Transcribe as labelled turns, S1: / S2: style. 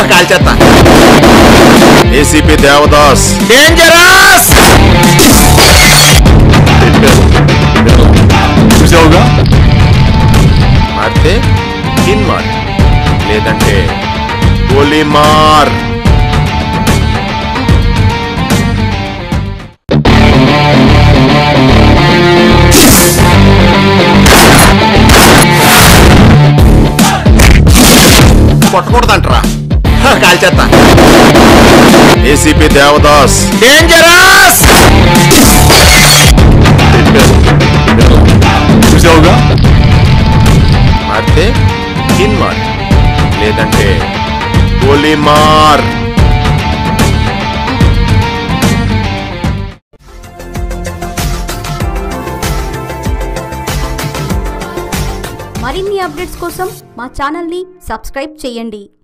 S1: కాల్చేస్తా ACP Devdas dangerous
S2: చూసావుగా
S1: మారితే కిన్ మార్ లేదంటే గోలీ మార్ కొట్టకూడదంటరా హ, కాల్చేస్తా ఏసీపీ దేవదాస్ డేంజరస్
S2: చూసావుగా
S1: మారితే కిన్ మార్ లేదంటే గోలీ మార్
S3: మరిన్ని అప్డేట్స్ కోసం మా ఛానల్ని సబ్స్క్రైబ్ చేయండి